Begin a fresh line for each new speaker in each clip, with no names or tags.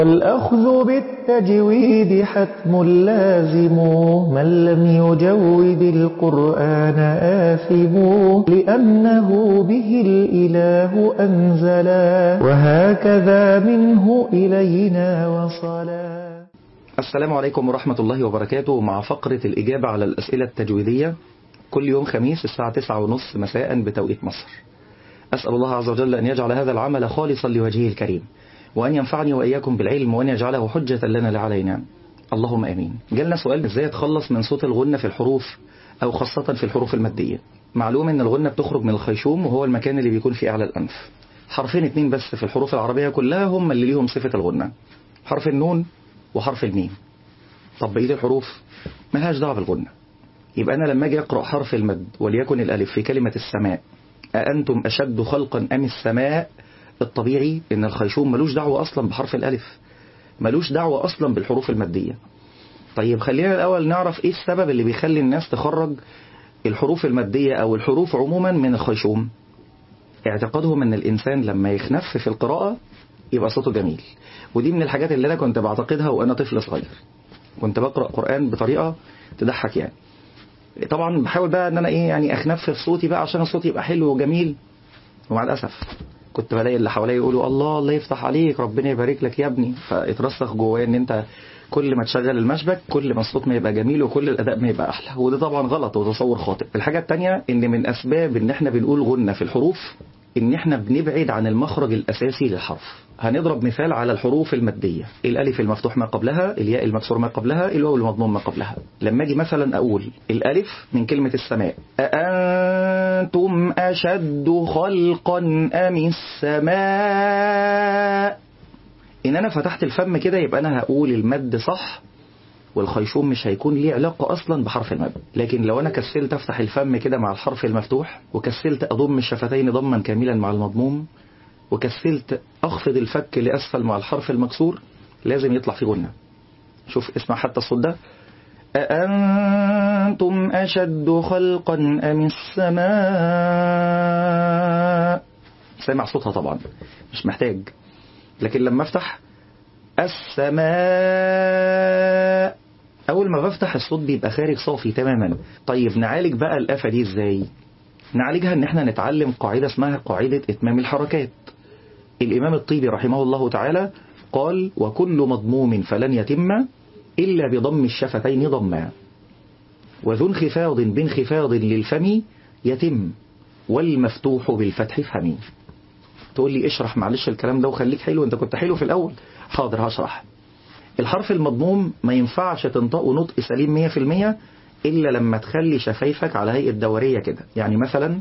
الأخذ بالتجويد حتم لازم من لم يجود القرآن آثم لأنه به الإله أنزلا وهكذا منه إلينا وصلا
السلام عليكم ورحمة الله وبركاته مع فقرة الإجابة على الأسئلة التجويدية كل يوم خميس الساعة 9:30 مساء بتوقيت مصر أسأل الله عز وجل أن يجعل هذا العمل خالصا لوجهه الكريم وأن ينفعني وإياكم بالعلم وأن يجعله حجة لنا لا علينا اللهم آمين جالنا سؤال إزاي أتخلص من صوت الغنة في الحروف أو خاصة في الحروف المادية معلوم أن الغنة بتخرج من الخيشوم وهو المكان اللي بيكون فيه أعلى الأنف حرفين اتنين بس في الحروف العربية كلها هم اللي ليهم صفة الغنة حرف النون وحرف الميم طب بقية الحروف ملهاش دعوة بالغنة يبقى أنا لما أجي أقرأ حرف المد وليكن الألف في كلمة السماء أأنتم أشد خلقا أم السماء الطبيعي ان الخيشوم ملوش دعوة اصلا بحرف الالف ملوش دعوة اصلا بالحروف المادية طيب خلينا الاول نعرف ايه السبب اللي بيخلي الناس تخرج الحروف المادية او الحروف عموما من الخيشوم اعتقادهم ان الانسان لما يخنف في القراءة يبقى صوته جميل ودي من الحاجات اللي انا كنت بعتقدها وانا طفل صغير كنت بقرأ قرآن بطريقة تضحك يعني طبعا بحاول بقى ان انا ايه يعني اخنف في صوتي بقى عشان الصوت يبقى حلو وجميل ومع الاسف كنت بلاقي اللي حواليا يقولوا الله الله يفتح عليك ربنا يبارك لك يا ابني فاترسخ جوايا ان انت كل ما تشغل المشبك كل ما الصوت ما يبقى جميل وكل الاداء ما يبقى احلى وده طبعا غلط وتصور خاطئ الحاجه الثانيه ان من اسباب ان احنا بنقول غنه في الحروف ان احنا بنبعد عن المخرج الاساسي للحرف هنضرب مثال على الحروف الماديه الالف المفتوح ما قبلها الياء المكسور ما قبلها الواو المضموم ما قبلها لما اجي مثلا اقول الالف من كلمه السماء أأنتم أشد خلقا أم السماء إن أنا فتحت الفم كده يبقى أنا هقول المد صح والخيشوم مش هيكون ليه علاقة أصلا بحرف المد لكن لو أنا كسلت أفتح الفم كده مع الحرف المفتوح وكسلت أضم الشفتين ضما كاملا مع المضموم وكسلت أخفض الفك لأسفل مع الحرف المكسور لازم يطلع فيه غنة شوف اسمع حتى الصوت ده أأنتم أشد خلقا أم السماء سامع صوتها طبعا مش محتاج لكن لما افتح السماء أول ما بفتح الصوت بيبقى خارج صافي تماما طيب نعالج بقى الآفة دي ازاي نعالجها ان احنا نتعلم قاعدة اسمها قاعدة اتمام الحركات الإمام الطيبي رحمه الله تعالى قال وكل مضموم فلن يتم إلا بضم الشفتين ضما وذو انخفاض بانخفاض للفم يتم والمفتوح بالفتح فمي تقول لي اشرح معلش الكلام ده وخليك حلو انت كنت حلو في الأول حاضر هشرح الحرف المضموم ما ينفعش تنطقه نطق سليم 100% إلا لما تخلي شفايفك على هيئة دورية كده يعني مثلا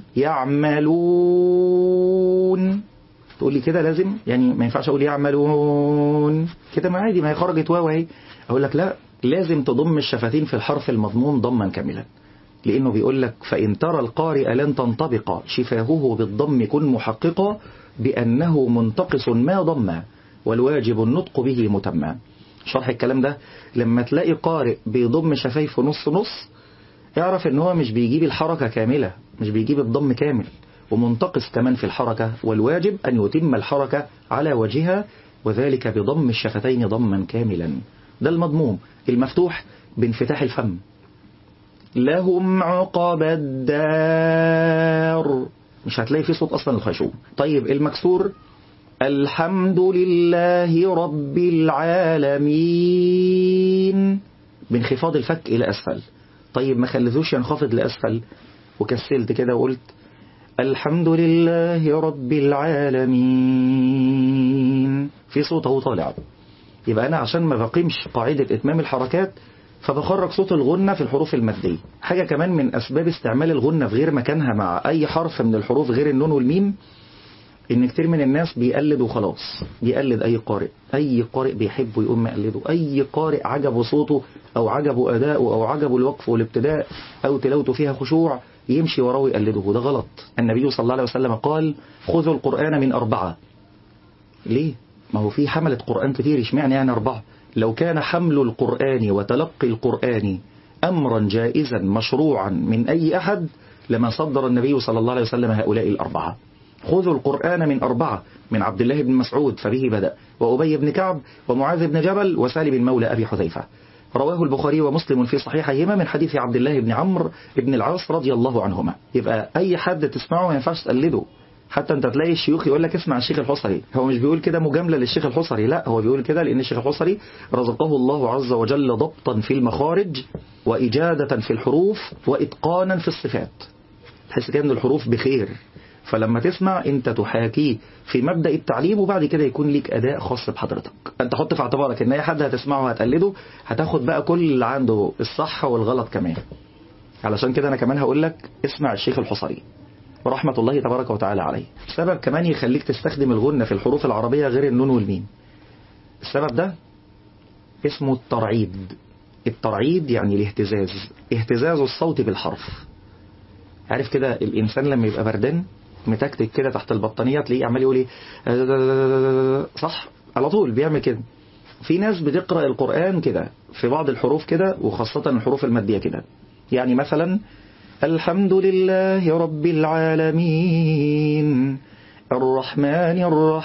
يعملون تقول لي كده لازم يعني ما ينفعش أقول يعملون كده ما عادي ما هي خرجت واو اهي أقول لك لا لازم تضم الشفتين في الحرف المضموم ضما كاملا لأنه بيقول لك فإن ترى القارئ لن تنطبق شفاهه بالضم كن محققا بأنه منتقص ما ضم والواجب النطق به متمم شرح الكلام ده لما تلاقي قارئ بيضم شفايفه نص نص اعرف ان هو مش بيجيب الحركة كاملة مش بيجيب الضم كامل ومنتقص كمان في الحركة والواجب أن يتم الحركة على وجهها وذلك بضم الشفتين ضما كاملا ده المضموم المفتوح بانفتاح الفم لهم عقب الدار مش هتلاقي فيه صوت أصلا الخيشوم طيب المكسور الحمد لله رب العالمين بانخفاض الفك إلى أسفل طيب ما خليتوش ينخفض لأسفل وكسلت كده وقلت الحمد لله رب العالمين في صوت اهو طالع يبقى أنا عشان ما بقيمش قاعدة إتمام الحركات فبخرج صوت الغنة في الحروف المادية حاجة كمان من أسباب استعمال الغنة في غير مكانها مع أي حرف من الحروف غير النون والميم ان كتير من الناس بيقلد وخلاص بيقلد اي قارئ اي قارئ بيحبه يقوم يقلده اي قارئ عجبه صوته او عجبه اداؤه او عجبه الوقف والابتداء او تلاوته فيها خشوع يمشي وراه ويقلده وده غلط النبي صلى الله عليه وسلم قال خذوا القرآن من أربعة ليه ما هو في حملة قرآن كتير اشمعنى يعني أربعة لو كان حمل القرآن وتلقي القرآن أمرا جائزا مشروعا من أي أحد لما صدر النبي صلى الله عليه وسلم هؤلاء الأربعة خذوا القرآن من أربعة من عبد الله بن مسعود فبه بدأ وأبي بن كعب ومعاذ بن جبل وسالم بن مولى أبي حذيفة رواه البخاري ومسلم في صحيحيهما من حديث عبد الله بن عمرو بن العاص رضي الله عنهما يبقى أي حد تسمعه ما ينفعش تقلده حتى انت تلاقي الشيوخ يقول لك اسمع الشيخ الحصري هو مش بيقول كده مجامله للشيخ الحصري لا هو بيقول كده لان الشيخ الحصري رزقه الله عز وجل ضبطا في المخارج واجاده في الحروف واتقانا في الصفات تحس كده ان الحروف بخير فلما تسمع انت تحاكيه في مبدا التعليم وبعد كده يكون ليك اداء خاص بحضرتك انت حط في اعتبارك ان اي حد هتسمعه وهتقلده هتاخد بقى كل اللي عنده الصح والغلط كمان علشان كده انا كمان هقول لك اسمع الشيخ الحصري ورحمة الله تبارك وتعالى عليه سبب كمان يخليك تستخدم الغنة في الحروف العربية غير النون والميم السبب ده اسمه الترعيد الترعيد يعني الاهتزاز اهتزاز الصوت بالحرف عارف كده الإنسان لما يبقى بردان متكتك كده تحت البطانية تلاقيه عمال يقول ايه صح على طول بيعمل كده في ناس بتقرأ القرآن كده في بعض الحروف كده وخاصة الحروف المادية كده يعني مثلا الحمد لله رب العالمين الرحمن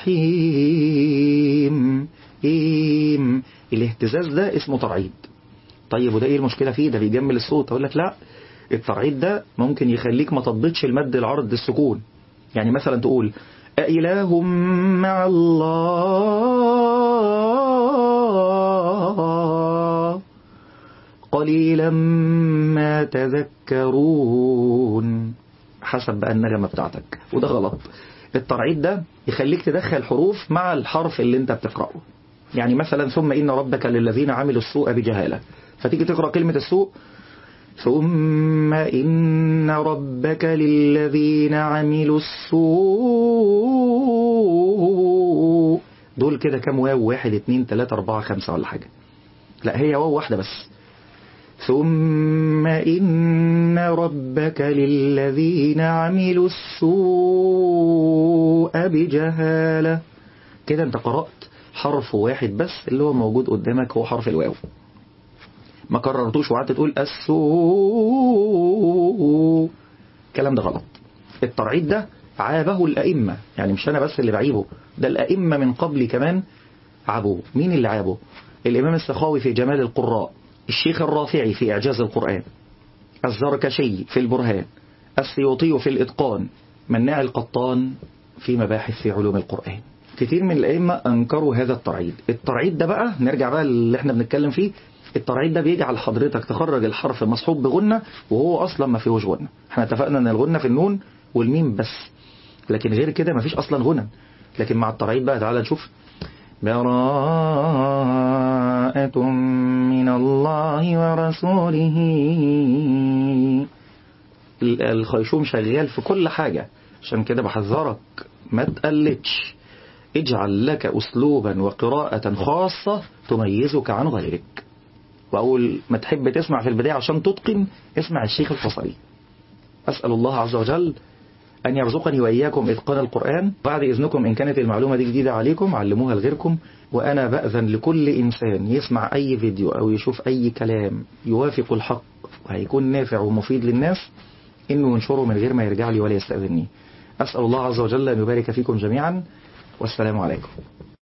الرحيم إيم الاهتزاز ده اسمه ترعيد طيب وده ايه المشكلة فيه ده بيجمل الصوت اقول لك لا الترعيد ده ممكن يخليك ما تضبطش المد العرض السكون يعني مثلا تقول أإله مع الله قليلا ما تذكرون حسب بقى النغمة بتاعتك وده غلط الترعيد ده يخليك تدخل حروف مع الحرف اللي انت بتقرأه يعني مثلا ثم إن ربك للذين عملوا السوء بجهالة فتيجي تقرأ كلمة السوء ثم إن ربك للذين عملوا السوء دول كده كام واو واحد اتنين تلاتة اربعة خمسة ولا حاجة لا هي واو واحدة بس ثم إن ربك للذين عملوا السوء بجهالة كده انت قرأت حرف واحد بس اللي هو موجود قدامك هو حرف الواو ما كررتوش وقعدت تقول السوء الكلام ده غلط الترعيد ده عابه الأئمة يعني مش أنا بس اللي بعيبه ده الأئمة من قبل كمان عابوه مين اللي عابه الإمام السخاوي في جمال القراء الشيخ الرافعي في إعجاز القرآن الزركشي في البرهان السيوطي في الإتقان مناع القطان في مباحث في علوم القرآن كتير من الأئمة أنكروا هذا الترعيد الترعيد ده بقى نرجع بقى اللي احنا بنتكلم فيه الترعيد ده بيجعل حضرتك تخرج الحرف مصحوب بغنة وهو أصلا ما فيهوش غنة احنا اتفقنا ان الغنة في النون والميم بس لكن غير كده ما فيش أصلا غنى لكن مع الترعيد بقى تعالى نشوف براءة من الله ورسوله الخيشوم شغال في كل حاجة عشان كده بحذرك ما تقلدش اجعل لك أسلوبا وقراءة خاصة تميزك عن غيرك وأول ما تحب تسمع في البداية عشان تتقن اسمع الشيخ الفصلي أسأل الله عز وجل أن يرزقني وإياكم إتقان القرآن بعد إذنكم إن كانت المعلومة دي جديدة عليكم علموها لغيركم وأنا بأذن لكل إنسان يسمع أي فيديو أو يشوف أي كلام يوافق الحق وهيكون نافع ومفيد للناس إنه ينشره من غير ما يرجع لي ولا يستأذني أسأل الله عز وجل أن يبارك فيكم جميعا والسلام عليكم